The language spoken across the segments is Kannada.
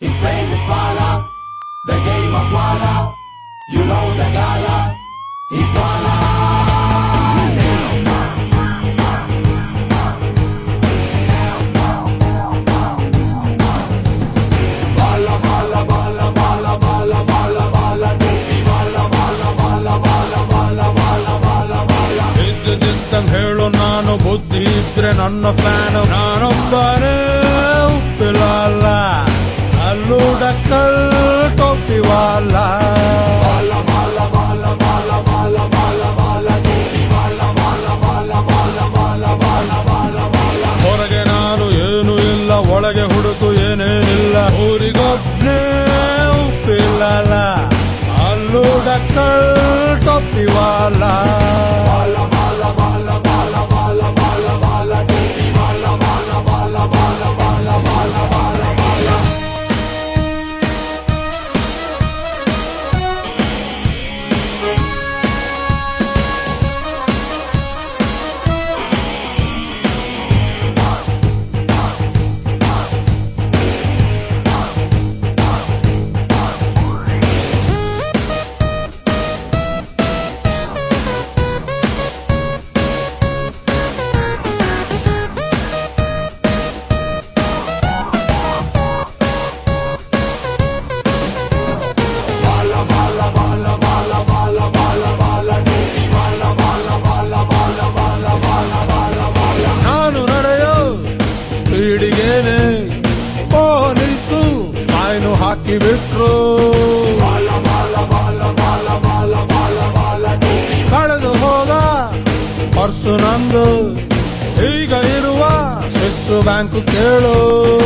His name is Fala, the game of Walla. You know the gala, he's Walla. Walla, Walla, Walla, Walla, Walla, Walla, Walla, Doobie, Walla, Walla, Walla, Walla, Walla, Walla, Walla, Walla. ಇದ್ದಿದ್ದಂಗ್ ಹೇಳು ನಾನು ಬುದ್ಧಿ ಇದ್ರೆ ನನ್ನ ಫ್ಯಾನ್ ನಾನೊಬ್ಬನೇ ಉಪ್ಪಿಲಲ್ಲ ಅಲ್ಲೂ ಡಕ್ಕಲ್ ಟೊಪ್ಪಿವಲ್ಲ Walla, Walla, Walla, Walla, Walla, Walla, Walla, Doobie, Walla, Walla, Walla, Walla, Walla, Walla, Walla, Walla. ಹೊರಗೆ ನಾನು ಏನು ಇಲ್ಲ ಒಳಗೆ ಹುಡುಕು ಏನೇನಿಲ್ಲ ಊರಿಗೊಬ್ನೇ ಉಪ್ಪಿಲ್ಲಲ್ಲ ಅಲ್ಲೂ ಡಕ್ಕಲ್ ಟೊಪ್ಪಿವಲ್ಲ Walla, Walla, Walla, Walla, Walla, Walla, Walla, Doobie, Walla, Walla, Walla, Walla, Walla, Walla, Walla, Walla. ನಾನು ನಡೆಯೋ ಸ್ಪೀಡಿಗೇನೆ ಪೊಲೀಸು ಫೈನು ಹಾಕಿ ಬಿಟ್ರು ಕಳೆದು ಹೋದ ಪರ್ಸು ನಂದು ಈಗ ಇರುವ ಸ್ವಿಸ್ ಬ್ಯಾಂಕ್ ಕೇಳು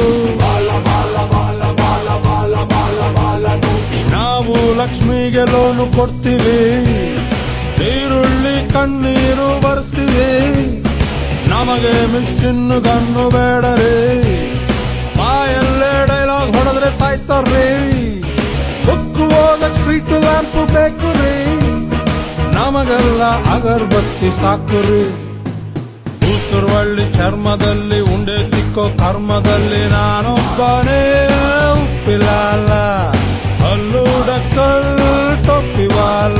ನಾವು ಲಕ್ಷ್ಮಿಗೆ ಲೋನು ಕೊಡ್ತೀವಿ ಈರುಳ್ಳಿ ಕಣ್ಣೀರು ಬರ್ಸ್ತೀವಿ ನಮಗೆ ಮಿಷಿನ್ ಗನ್ನು ಬೇಡರಿ ಬಾಯಲ್ಲೇ ಡೈಲಾಗ್ ಹೊಡೆದ್ರೆ ಸಾಯ್ತಾರ್ರಿ ಹುಕ್ಕುವಾಗ ಸ್ಟ್ರೀಟ್ ಲ್ಯಾಂಪ್ ಬೇಕು ರೀ ನಮಗೆಲ್ಲ ಅಗರ್ಬತ್ತಿ ಸಾಕುರಿ ಉಸುರುವಳ್ಳಿ ಚರ್ಮದಲ್ಲಿ ಉಂಡೆ ತಿಕ್ಕೋ ಕರ್ಮದಲ್ಲಿ ನಾನೊಬ್ಬನೇ ಉಪ್ಪಿಲಲ್ಲ ಅಲ್ಲೂ ಡಕ್ಕಲ್ ಟೊಪ್ಪಿವಲ್ಲ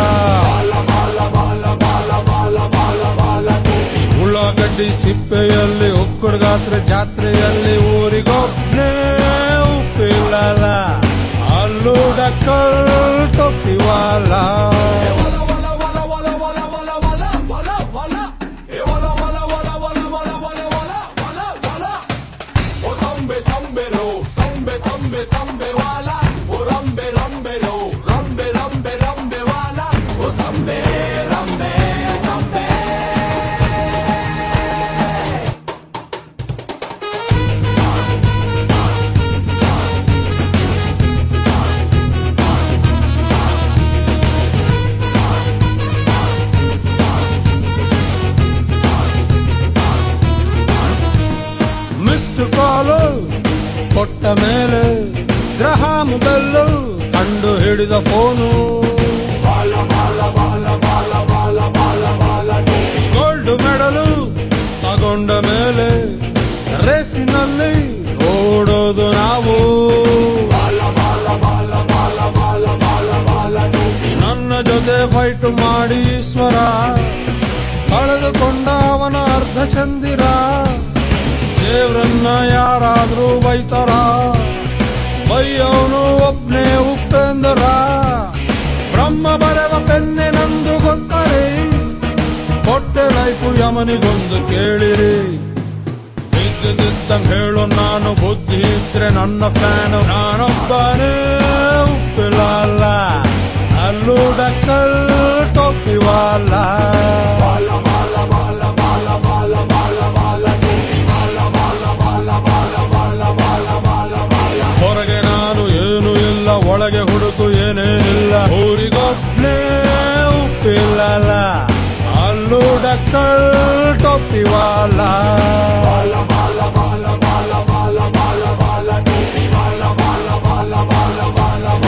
ಉಳ್ಳಾಗಡ್ಡಿ ಸಿಪ್ಪೆಯಲ್ಲಿ ಉಕ್ಕುಡ್ ಗಾತ್ರ ಜಾತ್ರೆಯಲ್ಲಿ ಊರಿಗೊಬ್ನೇ ಉಪ್ಪಿಲ್ಲಲ್ಲ ಅಲ್ಲೂ ಡಕ್ಕಲ್ ಟೊಪ್ಪಿವಲ್ಲ ಮಿಸ್ಡ್ ಕಾಲು ಕೊಟ್ಟ ಮೇಲೆ ಗ್ರಹಾಮ್ ಬೆಲ್ಲು ಕಂಡು ಹಿಡಿದ ಫೋನು ಗೋಲ್ಡ್ ಮೆಡಲು ತಗೊಂಡ ಮೇಲೆ ರೇಸಿನಲ್ಲಿ ಓಡೋದು ನಾವು ನನ್ನ ಜೊತೆ ಫೈಟ್ ಮಾಡಿ ಈಶ್ವರ ಕಳೆದುಕೊಂಡ ಅವನ ಅರ್ಧ ಚಂದಿರ ದೇವ್ರನ್ನ ಯಾರಾದ್ರೂ ಬೈತಾರ ಬೈಯವನು ಒಬ್ನೇ ಉಪೇಂದ್ರ ಬ್ರಹ್ಮ ಬರೆವ ಪೆನ್ನೆ ನಂದು ಗೊತ್ತರೆ ಕೊಟ್ಟೆ ಲೈಫು ಯಮನಿಗೊಂದು ಕೇಳಿರಿ ಇದ್ದಿದ್ದಂಗ್ ಹೇಳು ನಾನು ಬುದ್ಧಿ ಇದ್ರೆ ನನ್ನ ಫ್ಯಾನ್ ನಾನೊಬ್ಬನೇ ಉಪ್ಪಿಲಲ್ಲ ಅಲ್ಲೂ ಡಕ್ಕಲ್ ಟೊಪ್ಪಿವಲ್ಲ ಹೊರಗೆ ನಾನು ಏನು ಇಲ್ಲ ಒಳಗೆ ಹುಡುಕು ಏನೇನಿಲ್ಲ ಊರಿಗೊಬ್ನೇ ಉಪ್ಪಿಲ್ಲಲ್ಲ ಅಲ್ಲೂ ಡಕ್ಕಲ್ ಟೊಪ್ಪಿವಲ್ಲ Walla, walla, walla, walla, walla, walla, walla, doobie, walla, walla, walla, walla, walla, walla,